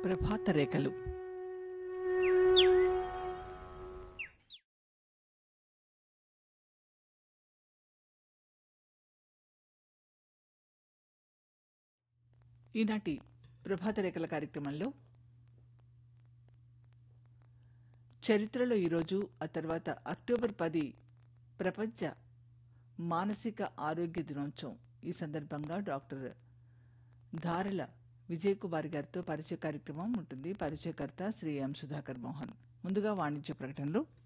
ప్రభాత రేఖలు ఈనాటి ప్రభాత రేఖల కార్యక్రమంలో చరిత్రలో ఈరోజు ఆ తర్వాత అక్టోబర్ పది ప్రపంచ మానసిక ఆరోగ్య దినోత్సవం ఈ సందర్భంగా డాక్టర్ ధారల విజయ్ కుమార్ గారితో పరిచయ కార్యక్రమం ఉంటుంది పరిచయకర్త శ్రీ ఎం సుధాకర్ మోహన్ ముందుగా వాణిజ్య ప్రకటనలు